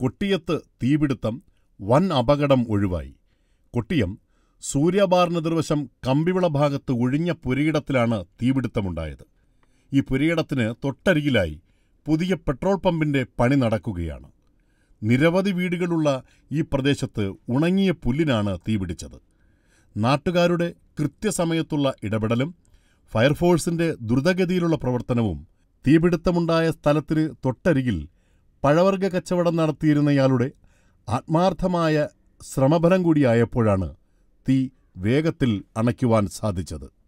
കൊട്ടിയത്ത് തീപിടുത്തം വൻ അപകടം ഒഴിവായി കൊട്ടിയം സൂര്യബാറിന് എതിർവശം കമ്പിവിള ഭാഗത്ത് ഒഴിഞ്ഞ പുരയിടത്തിലാണ് തീപിടുത്തമുണ്ടായത് ഈ പുരയിടത്തിന് തൊട്ടരികിലായി പുതിയ പെട്രോൾ പമ്പിന്റെ പണി നടക്കുകയാണ് നിരവധി വീടുകളുള്ള ഈ പ്രദേശത്ത് ഉണങ്ങിയ പുല്ലിനാണ് തീപിടിച്ചത് നാട്ടുകാരുടെ കൃത്യസമയത്തുള്ള ഇടപെടലും ഫയർഫോഴ്സിന്റെ ദ്രുതഗതിയിലുള്ള പ്രവർത്തനവും തീപിടുത്തമുണ്ടായ സ്ഥലത്തിന് തൊട്ടരികിൽ പഴവർഗ കച്ചവടം നടത്തിയിരുന്നയാളുടെ ആത്മാർത്ഥമായ ശ്രമഫലം കൂടിയായപ്പോഴാണ് തീ വേഗത്തിൽ അണയ്ക്കുവാൻ സാധിച്ചത്